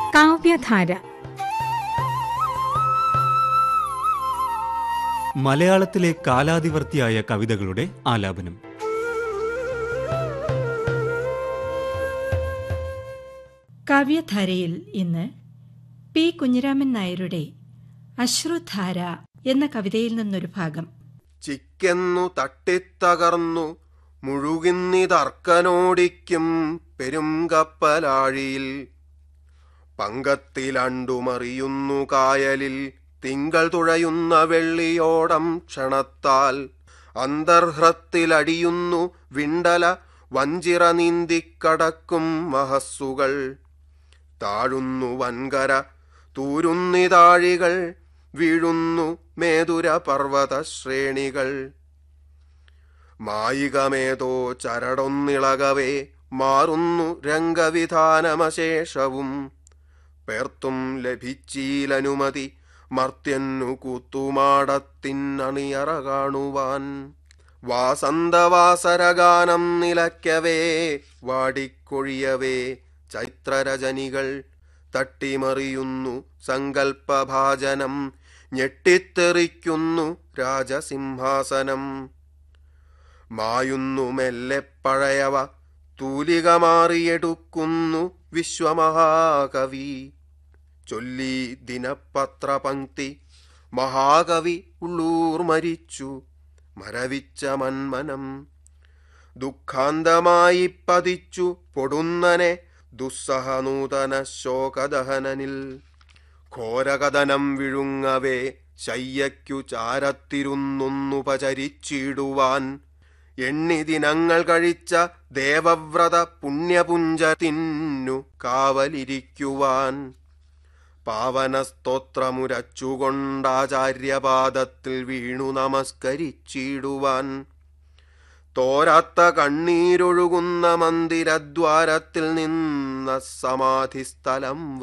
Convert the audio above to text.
കാവ്യധാര മലയാളത്തിലെ കാലാതിവർത്തിയായ കവിതകളുടെ ആലാപനം കാവ്യധാരയിൽ ഇന്ന് പി കുഞ്ഞിരാമൻ നായരുടെ അശ്രുധാര എന്ന കവിതയിൽ നിന്നൊരു ഭാഗം ചിക്കെന്നു തട്ടിത്തകർന്നു മുഴുകിന്നിതർക്കനോടിക്കും പെരുങ്കപ്പലാഴിയിൽ പങ്കത്തിലണ്ടുമറിയുന്നു കായലിൽ തിങ്കൾ തുഴയുന്ന വെള്ളിയോടം ക്ഷണത്താൽ അന്തർഹൃത്തിലടിയുന്നു വിണ്ടല വഞ്ചിറ നീന്തിക്കടക്കും മഹസ്സുകൾ താഴുന്നു വൻകര തൂരുന്നിതാഴികൾ വീഴുന്നു മേതുര പർവ്വത ശ്രേണികൾ മായികമേതോ ചരടൊന്നിളകവേ മാറുന്നു രംഗവിധാനമശേഷവും പേർത്തും ലഭിച്ചീലനുമതി മർത്യന്നു കൂത്തുമാടത്തിനണിയറ കാണുവാൻ വാസന്തവാസരഗാനം നിലയ്ക്കവേ വാടിക്കൊഴിയവേ ചൈത്രരജനികൾ തട്ടിമറിയുന്നു സങ്കൽപ്പഭാജനം ഞെട്ടിത്തെറിക്കുന്നു രാജസിംഹാസനം മായുന്നു മെല്ലെ പഴയവ തൂലിക മാറിയെടുക്കുന്നു വിശ്വമഹാകവി ചൊല്ലി ദിനപത്രപങ്ക്തി മഹാകവി ഉള്ളൂർ മരിച്ചു മരവിച്ച മന്മനം ദുഃഖാന്തമായി പതിച്ചു പൊടുന്നനെ ദുസ്സഹനൂതന ശോകദഹനനിൽ ഘോരകഥനം വിഴുങ്ങവേ ശയ്യയ്ക്കു ചാരത്തിരുന്നൊന്നുപചരിച്ചിടുവാൻ എണ്ണി ദിനങ്ങൾ കഴിച്ച ദേവവ്രത പുണ്യപുഞ്ചത്തിന്നു കാവലിരിക്കുവാൻ പാവനസ്തോത്രമുരച്ചുകൊണ്ടാചാര്യപാദത്തിൽ വീണു നമസ്കരിച്ചിടുവാൻ തോരാത്ത കണ്ണീരൊഴുകുന്ന മന്ദിരദ്വാരത്തിൽ നിന്ന സമാധിസ്ഥലം